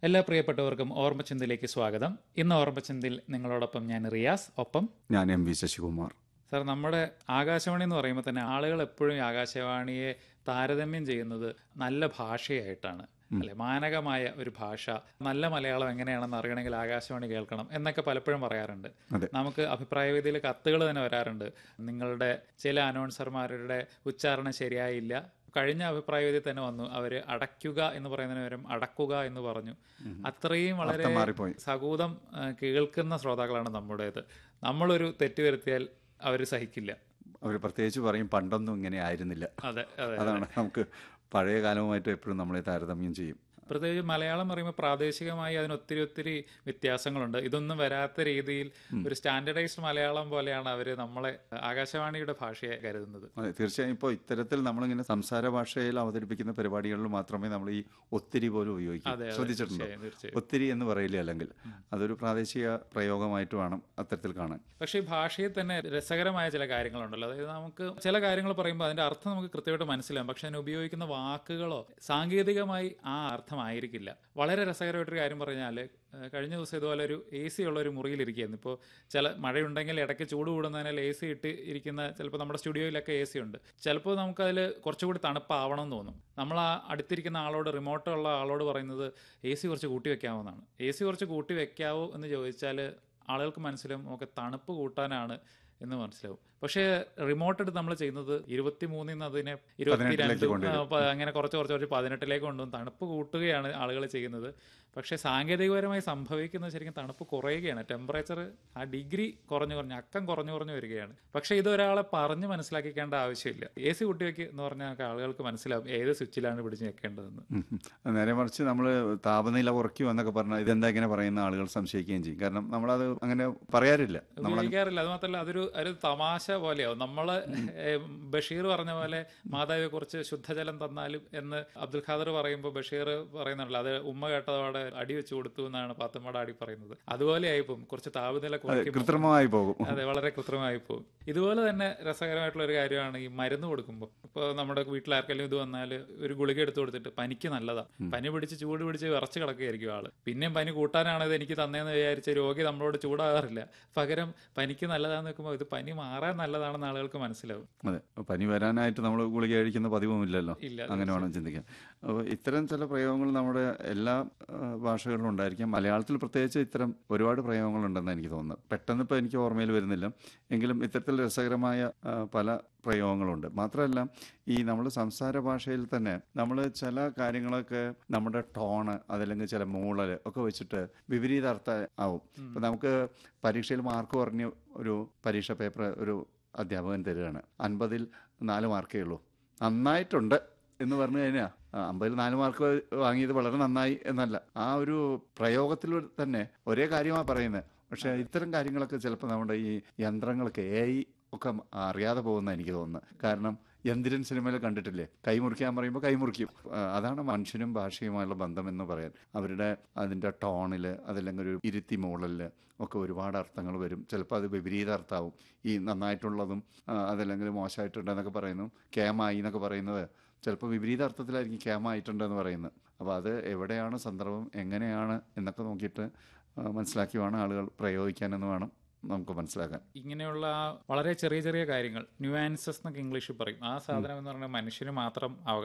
എല്ലാ പ്രിയപ്പെട്ടവർക്കും ഓർമ്മചിന്തയിലേക്ക് സ്വാഗതം ഇന്ന് ഓർമ്മചിന്തയിൽ നിങ്ങളോടൊപ്പം ഞാൻ റിയാസ് ഒപ്പം ഞാൻ എം വി ശശികുമാർ സാർ നമ്മുടെ ആകാശവാണി എന്ന് പറയുമ്പോൾ തന്നെ ആളുകൾ എപ്പോഴും ഈ ആകാശവാണിയെ താരതമ്യം ചെയ്യുന്നത് നല്ല ഭാഷയായിട്ടാണ് അല്ലെ മാനകമായ ഒരു ഭാഷ നല്ല മലയാളം എങ്ങനെയാണെന്ന് അറിയണമെങ്കിൽ ആകാശവാണി കേൾക്കണം എന്നൊക്കെ പലപ്പോഴും പറയാറുണ്ട് അതെ. നമുക്ക് അഭിപ്രായ വേദിയിൽ കത്തുകൾ തന്നെ വരാറുണ്ട് നിങ്ങളുടെ ചില അനൗൺസർമാരുടെ ഉച്ചാരണം ശരിയായില്ല കഴിഞ്ഞ അഭിപ്രായ വേദിയിൽ തന്നെ വന്നു അവര് അടയ്ക്കുക എന്ന് പറയുന്നതിന് പകരം അടക്കുക എന്ന് പറഞ്ഞു അത്രയും വളരെ അർത്ഥം മാറിപ്പോയി സകൂതം ആ, കേൾക്കുന്ന ശ്രോതാക്കളാണ് നമ്മുടേത് നമ്മളൊരു തെറ്റ് വരുത്തിയാൽ അവർ സഹിക്കില്ല അവർ പ്രത്യേകിച്ച് പറയും പണ്ടൊന്നും ഇങ്ങനെ ആയിരുന്നില്ല അതെ അതെ അതാണ് നമുക്ക് പഴയ കാലവുമായിട്ട് എപ്പോഴും നമ്മളെ താരതമ്യം ചെയ്യും പ്രത്യേകിച്ച് മലയാളം പറയുമ്പോൾ പ്രാദേശികമായി അതിന് ഒത്തിരി ഒത്തിരി വ്യത്യാസങ്ങളുണ്ട് ഇതൊന്നും വരാത്ത രീതിയിൽ ഒരു സ്റ്റാൻഡർഡൈസ്ഡ് മലയാളം പോലെയാണ് അവർ നമ്മളെ ആകാശവാണിയുടെ ഭാഷയെ കരുതുന്നത് അതെ തീർച്ചയായും ഇപ്പോൾ ഇത്തരത്തിൽ നമ്മളിങ്ങനെ സംസാര ഭാഷയിൽ അവതരിപ്പിക്കുന്ന പരിപാടികളിൽ മാത്രമേ നമ്മൾ ഈ ഒത്തിരി പോലും ഉപയോഗിക്കൂ അതെ, അതെ, ശ്രദ്ധിച്ചിട്ടുണ്ടോ തീർച്ചയായും, തീർച്ചയായും. ഒത്തിരി എന്ന് പറയില്ല അല്ലെങ്കിൽ അതൊരു പ്രാദേശിക പ്രയോഗമായിട്ട് വേണം അത്തരത്തിൽ കാണാൻ പക്ഷേ ഈ ഭാഷയിൽ തന്നെ രസകരമായ ചില കാര്യങ്ങളുണ്ടല്ലോ അതായത് നമുക്ക് ചില കാര്യങ്ങൾ പറയുമ്പോൾ അതിന്റെ അർത്ഥം നമുക്ക് കൃത്യമായിട്ട് മനസ്സിലാവും പക്ഷെ അതിന് ഉപയോഗിക്കുന്ന വാക്കുകളോ സാങ്കേതികമായി ആ അർത്ഥമായിരിക്കില്ല വളരെ രസകരമായിട്ടൊരു കാര്യം പറഞ്ഞാൽ ഏഹ് കഴിഞ്ഞ ദിവസം ഇതുപോലെ ഒരു എ സി ഉള്ള ഒരു മുറിയിലിരിക്കുകയായിരുന്നു ഇപ്പോൾ ചില മഴയുണ്ടെങ്കിൽ ഇടയ്ക്ക് ചൂട് കൂടുന്നതിനാൽ എ സി ഇട്ട് ഇരിക്കുന്ന ചിലപ്പോൾ നമ്മുടെ സ്റ്റുഡിയോയിലൊക്കെ എ സി ഉണ്ട് ചിലപ്പോൾ നമുക്കതിൽ കുറച്ചുകൂടി തണുപ്പാവണം എന്ന് തോന്നും നമ്മൾ ആ അടുത്തിരിക്കുന്ന ആളോട് റിമോട്ട് ഉള്ള ആളോട് പറയുന്നത് എ സി കുറച്ച് കൂട്ടി വെക്കാവുന്നതാണ് എ സി കുറച്ച് കൂട്ടി വെക്കാവോ എന്ന് ചോദിച്ചാൽ ആളുകൾക്ക് മനസ്സിലാവും നമുക്ക് തണുപ്പ് കൂട്ടാനാണ് എന്ന് മനസ്സിലാവും പക്ഷേ റിമോട്ട് എടുത്ത് നമ്മൾ ചെയ്യുന്നത് ഇരുപത്തി മൂന്നിൽ നിന്ന് അതിനെ ഇരുപത്തിരണ്ട് പതിനെട്ടിലേക്ക് കൊണ്ടുവരും. ആ, പ- അങ്ങനെ കുറച്ച് കുറച്ച് കുറച്ച് പതിനെട്ടിലേക്ക് കൊണ്ടുവന്ന് തണുപ്പ് കൂട്ടുകയാണ് ആളുകൾ ചെയ്യുന്നത് പക്ഷേ സാങ്കേതികപരമായി സംഭവിക്കുന്നത് ശരിക്കും തണുപ്പ് കുറയുകയാണ് ടെമ്പറേച്ചർ ആ ഡിഗ്രി കുറഞ്ഞു കുറഞ്ഞ് അക്കം കുറഞ്ഞു കുറഞ്ഞു വരികയാണ് പക്ഷേ ഇത് ഒരാളെ പറഞ്ഞ് മനസ്സിലാക്കിക്കേണ്ട ആവശ്യമില്ല എ സി കുട്ടിവെക്ക് എന്ന് പറഞ്ഞാൽ ആളുകൾക്ക് മനസ്സിലാവും ഏത് സ്വിച്ചിലാണ് പിടിച്ച് വെക്കേണ്ടതെന്ന് ഉം. നേരെ മറിച്ച് നമ്മൾ താപനില കുറയ്ക്കും എന്നൊക്കെ പറഞ്ഞാൽ ഇതെന്താ ഇങ്ങനെ പറയുന്ന ആളുകൾ സംശയിക്കുകയും ചെയ്യും കാരണം നമ്മളത് അങ്ങനെ പറയാറില്ല നമ്മൾ ഉപയോഗിക്കാറില്ല അത് മാത്രമല്ല അതൊരു ഒരു തമാശ പോലെയാവും നമ്മള് ഏ, ബഷീർ പറഞ്ഞ പോലെ മാതാവിയെ കുറിച്ച് ശുദ്ധജലം തന്നാലും എന്ന് അബ്ദുൽ ഖാദർ പറയുമ്പോൾ ബഷീർ പറയുന്നുണ്ടല്ലോ അത് ഉമ്മ കേട്ടതോടെ അടി വെച്ച് കൊടുത്തു എന്നാണ് പാത്തമ്മയുടെ അടി പറയുന്നത് അതുപോലെ ആയിപ്പോവും കുറച്ച് താപനില കുറയ്ക്കുമ്പോൾ കൃത്രിമമായി പോകും അതെ വളരെ കൃത്രിമമായി പോകും ഇതുപോലെ തന്നെ രസകരമായിട്ടുള്ള ഒരു കാര്യമാണ് ഈ മരുന്ന് കൊടുക്കുമ്പോൾ ഇപ്പോൾ നമ്മുടെ വീട്ടിലാർക്കെങ്കിലും ഇത് വന്നാൽ ഒരു ഗുളിക എടുത്തു കൊടുത്തിട്ട് പനിക്ക് നല്ലതാ പനി പിടിച്ച് ചൂട് പിടിച്ച് വിറച്ച് കിടക്കുകയായിരിക്കും ആള് പിന്നെയും പനി കൂട്ടാനാണ് ഇത് എനിക്ക് തന്നേന്ന് വിചാരിച്ച് രോഗി നമ്മളോട് ചൂടാകാറില്ല പകരം പനിക്ക് നല്ലതാന്ന് വെക്കുമ്പോൾ ഇത് പനി മാറാൻ നല്ലതാണെന്ന് ആളുകൾക്ക് മനസ്സിലാവും അതെ പനി വരാനായിട്ട് നമ്മൾ ഗുളിക കഴിക്കുന്ന പതിവുമില്ലല്ലോ ഇല്ല അങ്ങനെ വേണം ചിന്തിക്കാൻ അപ്പോൾ ഇത്തരം ചില പ്രയോഗങ്ങൾ നമ്മുടെ എല്ലാ ആ, ഭാഷകളിലും ഉണ്ടായിരിക്കാം മലയാളത്തിൽ പ്രത്യേകിച്ച് ഇത്തരം ഒരുപാട് പ്രയോഗങ്ങളുണ്ടെന്ന് എനിക്ക് തോന്നുന്നത് പെട്ടെന്ന് ഇപ്പോൾ എനിക്ക് ഓർമ്മയിൽ വരുന്നില്ല എങ്കിലും ഇത്തരത്തിൽ രസകരമായ ആ, പല പ്രയോഗങ്ങളുണ്ട് മാത്രമല്ല ഈ നമ്മൾ സംസാര ഭാഷയിൽ തന്നെ നമ്മൾ ചില കാര്യങ്ങളൊക്കെ നമ്മുടെ ടോണ് അതല്ലെങ്കിൽ ചില മൂളൽ ഒക്കെ വെച്ചിട്ട് വിപരീത അർത്ഥ ആവും ഇപ്പം നമുക്ക് പരീക്ഷയിൽ മാർക്ക് കുറഞ്ഞ് ഒരു പരീക്ഷ പേപ്പർ ഒരു അധ്യാപകൻ തരികയാണ് അൻപതിൽ നാല് മാർക്കേ ഉള്ളൂ നന്നായിട്ടുണ്ട് എന്ന് പറഞ്ഞു കഴിഞ്ഞാൽ അമ്പതിൽ നാല് മാർക്ക് വാങ്ങിയത് വളരെ നന്നായി എന്നല്ല ആ ഒരു പ്രയോഗത്തിൽ തന്നെ ഒരേ കാര്യമാണ് പറയുന്നത് പക്ഷേ ഇത്തരം കാര്യങ്ങളൊക്കെ ചിലപ്പോൾ നമ്മുടെ ഈ യന്ത്രങ്ങൾക്ക് എ ഐ ഒക്കെ അറിയാതെ പോകുന്ന എനിക്ക് തോന്നുന്നത് കാരണം യന്ത്രൻ സിനിമയിൽ കണ്ടിട്ടില്ലേ കൈമുറിക്കാൻ പറയുമ്പോൾ കൈമുറിക്കും ആ, അതാണ് മനുഷ്യനും ഭാഷയുമായുള്ള ബന്ധം എന്ന് പറയാൻ അവരുടെ അതിൻ്റെ ടോണിൽ അതല്ലെങ്കിൽ ഒരു ഇരുത്തി മൂളലിൽ ഒക്കെ ഒരുപാട് അർത്ഥങ്ങൾ വരും ചിലപ്പോൾ അത് വിപരീത അർത്ഥമാവും ഈ നന്നായിട്ടുള്ളതും ആ, അതല്ലെങ്കിൽ മോശമായിട്ടുണ്ട് എന്നൊക്കെ പറയുന്നു കേമായി എന്നൊക്കെ പറയുന്നത് ചിലപ്പോൾ വിപരീത അർത്ഥത്തിലായിരിക്കും കേമായിട്ടുണ്ടെന്ന് പറയുന്നത് അപ്പോൾ അത് എവിടെയാണ് സന്ദർഭം എങ്ങനെയാണ് എന്നൊക്കെ നോക്കിയിട്ട് ആ, മനസ്സിലാക്കി വേണം ആളുകൾ പ്രയോഗിക്കാനെന്ന് വേണം നമുക്ക് മനസ്സിലാക്കാൻ ഇങ്ങനെയുള്ള ആ വളരെ ചെറിയ ചെറിയ കാര്യങ്ങൾ ന്യൂആൻസസ് എന്നൊക്കെ ഇംഗ്ലീഷിൽ പറയും ആ സാധനം എന്ന് പറഞ്ഞാൽ മനുഷ്യന് മാത്രം